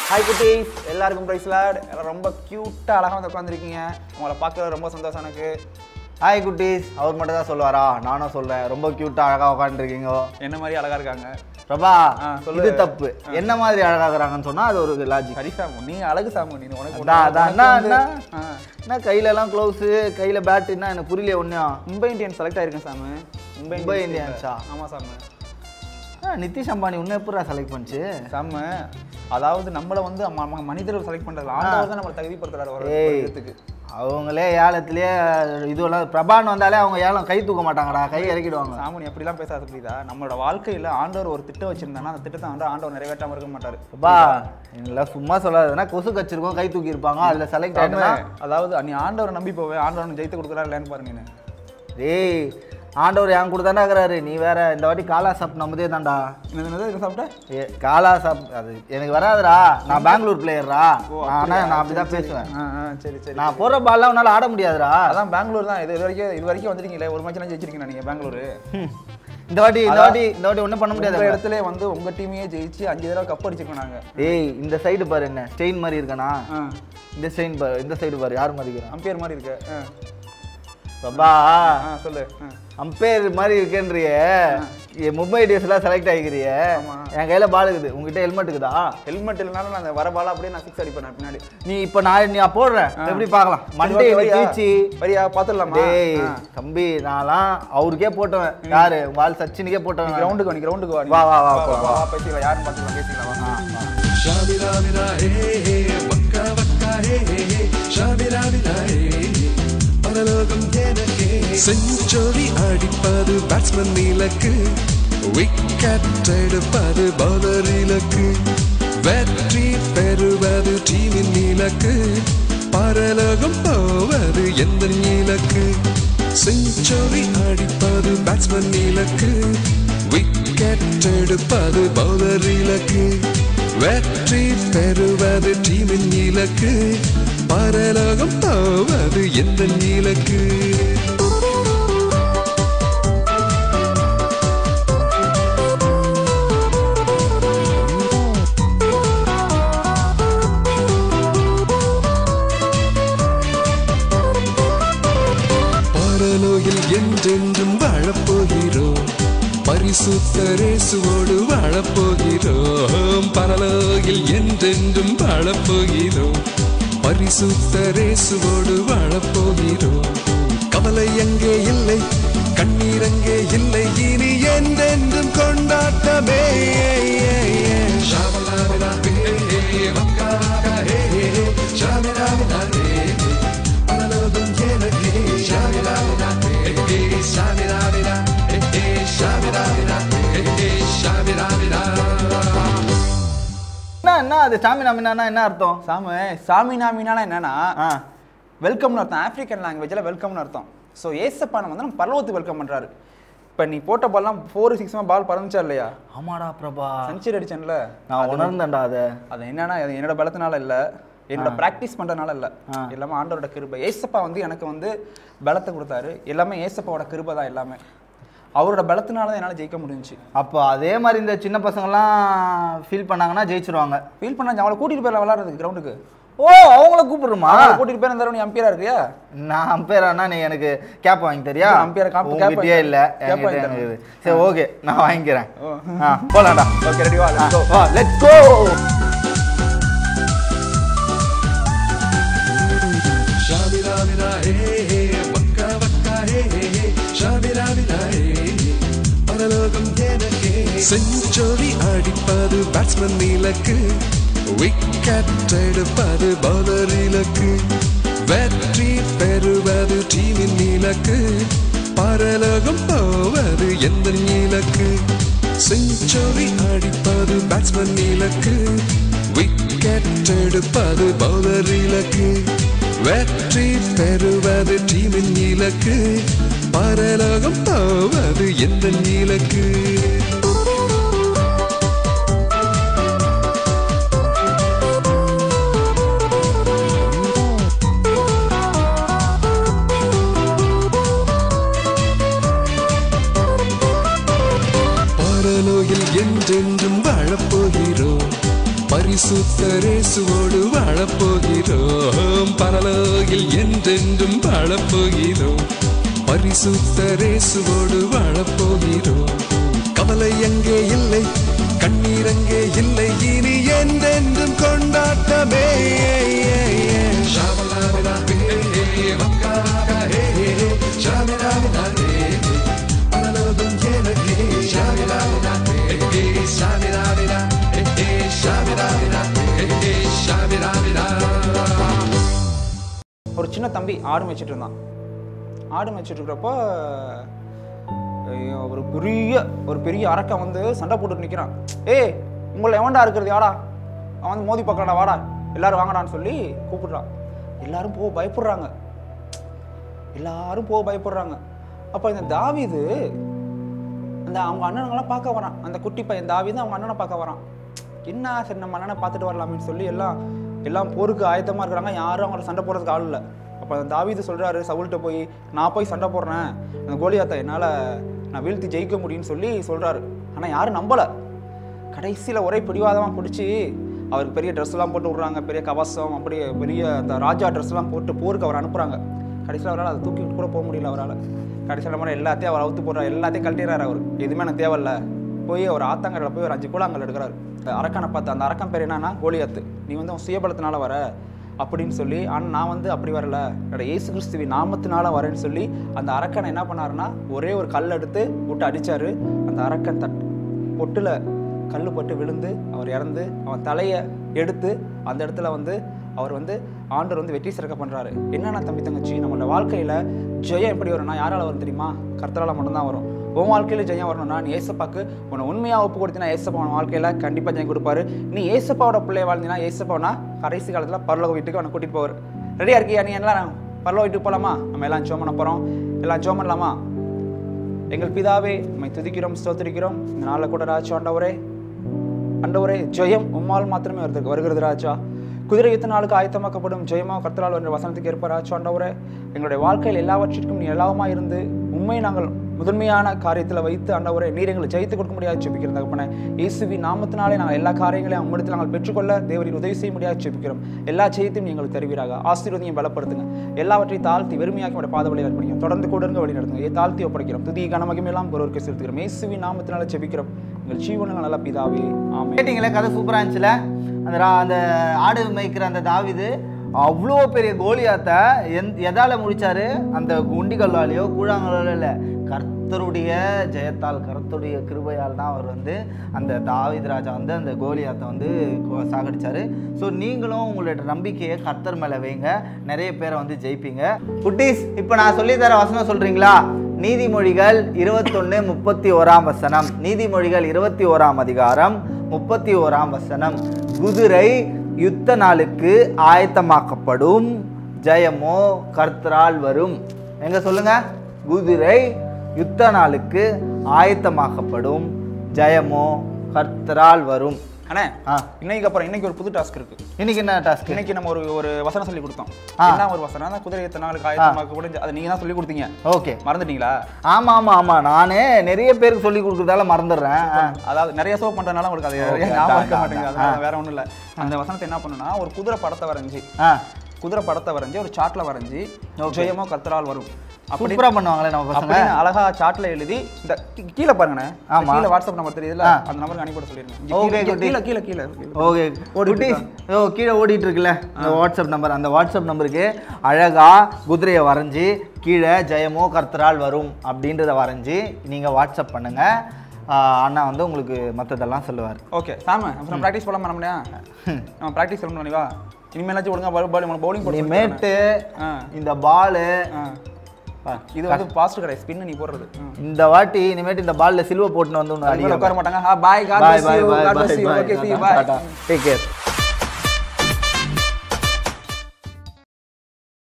Hi குட்டீஸ் எல்லாருக்கும் price lot எல்லாம் ரொம்ப க்யூட்டாக அழகாக வந்து உட்காந்துருக்கீங்க உங்களை பார்க்கறது ரொம்ப சந்தோஷம் எனக்கு ஹாய் குட்டீஸ் அவர் மட்டும் தான் சொல்லுவாரா நானும் சொல்றேன் ரொம்ப கியூட்டா அழகா உட்காந்துருக்கீங்க என்ன மாதிரி அழகாக இருக்காங்க பிரபா ஆ, சொல்லு. இது தப்பு என்ன மாதிரி அழகாகிறாங்கன்னு சொன்னா அது ஒரு லாஜிக் சரி சாமு நீ அழகு சாமு நீ உனக்கு அதான், அதான், உனக்கு வந்து- அண்ணா, ஆ. என்ன கையில எல்லாம் க்ளவுஸ் கையில பேட் என்ன எனக்கு புரியல ஒன்னும் மும்பை இந்தியன்ஸ் செலக்ட் ஆயிருக்கேன் சாமு மும்பை இந்தியன்ஸா? ஆமாம் சாமு நிதிஷ் அம்பானி உன்ன எப்படா செலக்ட் பண்ணுச்சு சாமு அதாவது நம்மளை வந்து ம- ம- மனிதர்கள் செலக்ட் பண்ணுறது ஆண்டவர் தான் நம்மளை தகுதிப்படுத்துறாரு ஒரு ஏய். ஒரு இடத்துக்கு அவங்களே ஏலத்திலேயே இதுவெல்லாம் பிரபான்னு வந்தாலே அவங்க ஏலம் கை தூக்க மாட்டாங்கடா கை இறக்கிடுவாங்க சாமு நீ அப்படிலாம் பேசாத புரியுதா நம்மளோட வாழ்க்கையில் ஆண்டவர் ஒரு திட்டம் வச்சிருந்தானா அந்த திட்டத்தை வந்து ஆண்டவர் நிறைவேற்றாம இருக்க மாட்டாரு பிரபா இதெல்லாம் சும்மா சொல்லாதுன்னா கொசு கச்சிருக்கோம் கை தூக்கி இருப்பாங்க அதுல செலக்ட் ஆயிடுனா அதாவது நீ ஆண்டவரை நம்பி போவே ஆண்டவன் ஜெயித்து கொடுக்குறாரு இல்லைன்னு பாரு நீ டேய் ஆண்டவர் என் கூட தானே இருக்கிறாரு நீ வேற இந்த வாட்டி காலா சாப் நம்மதே தான்டா என்னது இது சாப்பிட்ட ஏ காலா சாப் அது எனக்கு வராதுடா நான் பெங்களூர் பிளேயர்ரா ஆனா நான் அப்படிதான் பேசுவேன் ஆ ஆ சரி சரி நான் போற பால்லாம் உன்னால ஆட முடியாதுடா அதான் பெங்களூர் தான் இது இது வரைக்கும் இது வரைக்கும் வந்துருக்கீங்களே ஒரு மேட்ச்லாம் ஜெயிச்சிருக்கீங்க நீங்க பெங்களூர் ஹம். இந்த வாட்டி இந்த வாட்டி இந்த வாட்டி ஒன்றும் பண்ண உங்க முடியாது இடத்துல வந்து உங்க டீமையே ஜெயிச்சு அஞ்சு தடவை கப் அடிச்சிருக்கோம் நாங்க ஏய் இந்த சைடு பாரு என்ன ஸ்டெயின் மாதிரி இருக்கனா ஆ இந்த சைடு பாரு இந்த சைடு பாரு யார் மாதிரி இருக்கிறான் அம்பையர் மாதிரி இருக்கு ஆ. பாபா ஆ சொல்லு ஆ. அம்பேர் மாதிரி இருக்கேன்றியே என் மும்பை இண்டியன்ஸ்லாம் செலக்ட் ஆகிக்கிறியே ஆமா. என் கையில பால் இருக்குது உங்ககிட்ட ஹெல்மெட் இருக்குதா ஹெல்மெட் இல்லைனாலும் நான் அந்த வர பால அப்படியே நான் சிக்ஸ் அடிப்பேன் நான் பின்னாடி நீ இப்ப நான் நீ போடுறேன் எப்படி பார்க்கலாம் மண்டே சரி, வரியா? கீச்சி வரியா பாத்துடலாமா டேய் தம்பி நான்லாம் அவருக்கே போட்டவன் யாரு உங்க ஆள் சச்சினுக்கே போட்டவன் கிரவுண்டுக்கு வா நீ கிரவுண்டுக்கு வா நீ. வா, வா, வா, வா வா. வா பேசிக்கலாம் யாருன்னு பார்த்துக்கலாம் பேசிக்கலாம் வா. ஆ, ஆ. ஷாபிராபிரா ஹே ஹே வக்கா வக்கா ஹே ஹே ஹே ஷாபிராபிரா ஹே பரலோகம் எனக்கே செஞ்சுரி அடிப்பது பேட்ஸ்மேன் இலக்கு விக்கெட் எடுப்பது பவுலர் இலக்கு வெற்றி பெறுவது டீமின் இலக்கு பரலோகம் போவது எந்த இலக்கு செஞ்சுரி அடிப்பது பேட்ஸ்மேன் இலக்கு விக்கெட் எடுப்பது பவுலர் இலக்கு வெற்றி பெறுவது டீமின் இலக்கு பரலோகம் போவது எந்த இலக்கு பரலோகில் என்றென்றும் வாழப்போகிறோம் பரிசுத்தரேசுவோடு வாழப்போகிறோம் பரலோகில் என்றென்றும் வாழப்போகிறோம் பரிசுத்தரேசுவோடு வாழப்போகிறோம் கவலை எங்கே இல்லை கண்ணீர் அங்கே இல்லை இனி என்றென்றும் கொண்டாட்டமே ஷாபலாபிலா ஹே ஹே வக்காக ஹே ஹே ஷாபிலாபிலா ஹே ஹே பரலோகம் எனக்கே ஷாபிலாபிலா ஹே ஹே ஷாபிலாபிலா ஹே ஹே ஷாபிலாபிலா ஹே ஹே ஷாபிலாபிலா என்ன என்ன அது சாமி நாமினா என்ன அர்த்தம் சாமு சாமி நாமினால என்னன்னா ஆ வெல்கம்னு அர்த்தம் ஆப்பிரிக்கன் லாங்குவேஜில் வெல்கம்னு அர்த்தம் ஸோ ஏசப்பா நம்ம வந்து நம்ம பரலோகத்துக்கு வெல்கம் பண்ணுறாரு இப்போ நீ போட்ட பால்லாம் ஃபோர் சிக்ஸ் பால் பறந்துச்சா இல்லையா ஆமாடா பிரபா செஞ்சுரி அடிச்சேன்ல நான் உணர்ந்தேன்டா அதை அது என்னன்னா அது என்னோட பலத்தினால இல்லை என்னோட ப்ராக்டிஸ் பண்ணுறதுனால இல்லை ஆ. எல்லாமே ஆண்டவரோட கிருபை ஏசப்பா வந்து எனக்கு வந்து பலத்தை கொடுத்தாரு எல்லாமே ஏசப்பாவோட கிருபை தான் எல்லாமே அவரோட பலத்தினால தான் என்னால் ஜெயிக்க முடிஞ்சுச்சு அப்போ அதே மாதிரி இந்த சின்ன பசங்கள்லாம் ஃபீல் பண்ணாங்கன்னா ஜெயிச்சிருவாங்க ஃபீல் பண்ண அவளை கூட்டிகிட்டு போயிடலாம் விளாட்றதுக்கு கிரவுண்டுக்கு ஓ அவங்கள கூப்பிடுமா அவளை கூட்டிகிட்டு போய் இருந்தாலும் நீ அம்பியரா இருக்கியா நான் அம்பேர் அண்ணா நீ எனக்கு கேப் வாங்கி தரியா அம்பையர் cap- cap உங்ககிட்டயே வாங்கி இல்ல தரேன். cap என்கிட்ட வாங்கி இருக்குது. சரி ஓகே நான் வாங்கிக்கிறேன் ஓ. ஆ, போலாம்டா ஓகே ரெடி வா let's go. வா லெட்ஸ் கோ ஷாபிராபிரா ஹே ஹே வக்கா வக்கா ஹே ஹே ஹே ஷாபிராபிரா ஹே ஹே பரலோகம் எனக்கே செஞ்சுரி அடிப்பது பேட்ஸ்மேன் இலக்கு விக்கெட் எடுப்பது பவுலர் இலக்கு வெற்றி பெறுவது டீமின் இலக்கு பரலோகம் போவது எந்த இலக்கு செஞ்சுரி அடிப்பது பேட்ஸ்மேன் இலக்கு விக்கெட் எடுப்பது பவுலர் இலக்கு வெற்றி பெறுவது டீமின் இலக்கு பரலோகம் போவது எந்த இலக்கு பரலோகில் என்றென்றும் வாழப்போகிறோம் பரிசுத்தரேசுவோடு வாழப்போகிறோம் பரலோகில் என்றென்றும் வாழப்போகிறோம் பரிசுத்தரேசுவோடு வாழப்போகிறோம் கவலை அங்கே இல்லை கண்ணீர் அங்கே இல்லை இனி என்றென்றும் கொண்டாட்டமே ஷாமலாமிலா, ஹே, ஹே, வக்காக, ஹே, ஹே, ஷாமிலாமிலா, ஹே, ஹே. பரலோகம் எனக்கே, ஷாமிலாமிலா, ஹே, ஹே, ஷாமிலாமிலா, ஹே, ஹே, ஷாமிலாமிலா, ஹே, ஹே, ஷாமிலாமிலா. ஒரு சின்ன தம்பி ஆடு மேய்ச்சிட்டு இருந்தான் ஆடு மேய்ச்சிட்டு இருக்கிறப்போ ஐயோ, ஒரு பெரிய ஒரு பெரிய அரக்கன் வந்து சண்டை போட்டு நிற்கிறான் ஏய் உங்களை எவன்டா இருக்கிறது யாடா அவன் வந்து மோதி பார்க்கறடா வாடா எல்லாரும் வாங்கடான்னு சொல்லி கூப்பிடுறான் எல்லாரும் போக பயப்படுறாங்க எல்லாரும் போக பயப்படுறாங்க அப்போ இந்த தாவீது அந்த அவங்க அண்ணனுங்களாம் பார்க்க வரான் அந்த குட்டி பையன் தாவீது அவங்க அண்ணனை பார்க்க வரான் என்ன சரி நம்ம அண்ணனை பார்த்துட்டு வரலாமேன்னு சொல்லி எல்லாம் எல்லாம் போருக்கு ஆயத்தமாக இருக்கிறாங்க யாரும் அவங்கள சண்டை போடுறதுக்கு ஆள் இல்லை அப்போ அந்த தாவீது சொல்கிறாரு சவுல்கிட்ட போய் நான் போய் சண்டை போடுறேன் அந்த கோலியாத்தை என்னால் நான் வீழ்த்தி ஜெயிக்க முடியும்னு சொல்லி சொல்கிறாரு ஆனால் யாரும் நம்பலை கடைசியில் ஒரே பிடிவாதமாக பிடிச்சி அவருக்கு பெரிய ட்ரெஸ்லாம் போட்டு விட்றாங்க பெரிய கவசம் அப்படியே பெரிய அந்த ராஜா ட்ரெஸ்லாம் போட்டு போருக்கு அவர் அனுப்புகிறாங்க கடைசியில் அவரால் அதை தூக்கிட்டு கூட போக முடியல அவரால் கடைசியில் மாதிரி எல்லாத்தையும் அவர் அவுத்து போடுறாரு எல்லாத்தையும் கழட்டிடுறாரு அவர் எதுவுமே எனக்கு தேவையில்ல போய் ஒரு ஆத்தங்கரையில் போய் ஒரு அஞ்சு கூழாங்கல் எடுக்கிறாரு அந்த அரக்கனை பார்த்து அந்த அரக்கன் பேர் என்னன்னா கோலியாத்து நீ வந்து உன் சுயபலத்தினால வர அப்படின்னு சொல்லி ஆனால் நான் வந்து அப்படி வரல என்னோட இயேசு கிறிஸ்துவின் நாமத்தினால வரேன்னு சொல்லி அந்த அரக்கனை என்ன பண்ணாருன்னா ஒரே ஒரு கல் எடுத்து விட்டு அடிச்சாரு அந்த அரக்கன் தட் பொட்டில் கல் பட்டு விழுந்து அவர் இறந்து அவன் தலையை எடுத்து அந்த இடத்துல வந்து அவர் வந்து ஆண்டவர் வந்து வெற்றி சிறக்க பண்ணுறாரு என்னென்ன தம்பி தங்கச்சி நம்மளோட வாழ்க்கையில் ஜெயம் எப்படி வரும்னா யாரால வரும் தெரியுமா கர்த்தரால் மட்டும்தான் வரும் உன் வாழ்க்கையில் ஜெயம் வரணும்னா நீ ஏசப்பாக்கு உன்னை உண்மையாக ஒப்பு கொடுத்தினா ஏசப்பா உன் வாழ்க்கையில் கண்டிப்பாக ஜெயம் கொடுப்பாரு நீ ஏசப்பாவோட பிள்ளைய வாழ்ந்தினா ஏசப்பானா கடைசி காலத்தில் பரலோக வீட்டுக்கு அவனை கூட்டிகிட்டு போவார் ரெடியாக இருக்கியா நீ எல்லாம் பரலோக வீட்டுக்கு போகலாமா நம்ம எல்லாம் ஜோம் பண்ண போகிறோம் எல்லாம் ஜோம் பண்ணலாமா எங்கள் பிதாவே உம்மை துதிக்கிறோம் ஸ்தோத்திரிக்கிறோம் இந்த நாளில் கூட ராஜா ஆண்டவரே ஆண்டவரே ஜெயம் உம்மால் மாத்திரமே வருது வருகிறது ராஜா குதிரை யுத்த நாளுக்கு ஆயத்தமாக்கப்படும் ஜெயமா கர்த்தரால் என்ற வசனத்துக்கு ஏற்ப ராஜா ஆண்டவரே எங்களுடைய வாழ்க்கையில் எல்லாவற்றிற்கும் நீ எல்லாமா இருந்து உண்மை நாங்கள் முதன்மையான காரியத்தில் வைத்து ஆண்டவரே நீர் எங்களை ஜெயித்து கொடுக்க முடியாது ஜெபிக்கிறோம் தகப்பனே இயேசுவி நாமத்தினாலே நாங்கள் எல்லா காரியங்களையும் உங்களிடத்தில் நாங்கள் பெற்றுக்கொள்ள தேவரின் உதவி செய்ய முடியாது ஜெபிக்கிறோம் எல்லா ஜெயத்தையும் நீங்கள் தருவீராக ஆசீர்வதியும் பலப்படுத்துங்க எல்லாவற்றையும் தாழ்த்தி வெறுமையாக்கி உடைய பாத வழியில் அர்ப்பணிக்கிறோம் தொடர்ந்து கூட இருங்க வழி நடத்துங்க ஏ தாழ்த்தி ஒப்படைக்கிறோம் துதி கனமகிமை எல்லாம் ஒருவருக்கு செலுத்துகிறோம் இயேசுவி நாமத்தினால ஜெபிக்கிறோம் எங்கள் ஜீவனங்கள் நல்ல பிதாவே ஆமென் கேட்டிங்களே கதை சூப்பராக இருந்துச்சுல அந்த ரா- அந்த ஆடு மேய்க்கிற அந்த தாவிது அவ்வளோ பெரிய கோலியாத்தை எந் எதால முடிச்சாரு அந்த குண்டிகல்லாலேயோ கூழாங்கல்லாலோ இல்லை கர்த்தருடைய ஜெயத்தால் கர்த்தருடைய கிருபையால் தான் அவர் வந்து அந்த தாவீது ராஜா வந்து அந்த கோலியாத்தை வந்து கொ- சாகடிச்சாரு ஸோ நீங்களும் உங்களோட நம்பிக்கையை கர்த்தர் மேலே வைங்க நிறைய பேரை வந்து ஜெயிப்பீங்க குட்டீஸ் இப்போ நான் சொல்லித்தர வசனம் சொல்கிறீங்களா நீதிமொழிகள் இருபத்தொன்று முப்பத்தி ஓராம் வசனம் நீதிமொழிகள் இருபத்தி ஓராம் அதிகாரம் முப்பத்தி ஓராம் வசனம் குதிரை யுத்த நாளுக்கு ஆயத்தமாக்கப்படும் ஜெயமோ கர்த்தரால் வரும் எங்க சொல்லுங்க குதிரை யுத்த நாளுக்கு ஆயத்தமாக்கப்படும் ஜெயமோ கர்த்தரால் வரும் அண்ணே ஆ இன்னைக்கு அப்புறம் இன்னைக்கு ஒரு புது டாஸ்க் இருக்கு இன்னைக்கு என்ன டாஸ்க் இன்னைக்கு நம்ம ஒரு ஒரு வசனம் சொல்லி கொடுத்தோம் ஆ. என்ன ஒரு வசனம் அந்த குதிரை எத்தனை நாளுக்கு ஆயத்தமாக்க கூட அதை நீங்க தான் சொல்லி கொடுத்தீங்க ஓகே மறந்துட்டீங்களா ஆமா ஆமா ஆமா நானே நிறைய பேருக்கு சொல்லி கொடுக்கறதால மறந்துடுறேன் அதாவது நிறைய ஷோ பண்றதுனால உங்களுக்கு அது Okay, ஞாபகம் அதான், இருக்க அதான், மாட்டேங்குது அதனால வேற ஒண்ணும் இல்ல அந்த வசனத்தை என்ன பண்ணுனா ஒரு குதிரை படத்தை வரைஞ்சி ஆ குதிரை படத்தை வரைஞ்சி ஒரு சாட்ல வரைஞ்சி Okay. ஜெயமோ கர்த்தரால் வரும் அப்படி சூப்பரா பண்ணுவாங்களே நம்ம பசங்க அப்படின்னு அழகா சாட்ல எழுதி இந்த கீ- கீழே பாருங்கண்ணே இந்த ஆமா. கீழே வாட்ஸ்அப் நம்பர் தெரியுதுல ஆ. அந்த நம்பருக்கு அனுப்பிவிட சொல்லிருங்க இங்க Okay, கீழே, குட்டி. கீழே கீழே கீழே கீழே ஓகே ஓடிட்டு குட்டீஸ் ஓ கீழே ஓடிட்டு இருக்குல்ல இந்த வாட்ஸ்அப் நம்பர் அந்த வாட்ஸ்அப் நம்பருக்கு அழகா குதிரையை வரைஞ்சி கீழே ஜெயமோ கர்த்தரால் வரும் அப்படின்றத வரைஞ்சி நீங்கள் வாட்ஸ்அப் பண்ணுங்க ஆ, அண்ணா வந்து உங்களுக்கு மற்றதெல்லாம் சொல்லுவார் ஓகே சாம நம்ம ப்ராக்டிஸ் பண்ணலாமா நம்மளே நம்ம ப்ராக்டிஸ் பண்ணணும் நீ வா இனிமேலாச்சும் ஒழுங்கா பவுலிங் பவுலிங் போட்டு இனிமேட்டு ஆ. இந்த பாலு ஆ. இது வந்து பாஸ்ட் கடை ஸ்பின் நீ போடுறது ம். இந்த வாட்டி இனிமேட்டு இந்த பால்ல சில்வர் போட்டுன்னு வந்து ஒன்று அதுக்கு மேல அடிக்க உட்கார மாட்டாங்க ஹா bye God bye bless bye you bye God bless bye you bye okay see you bye take care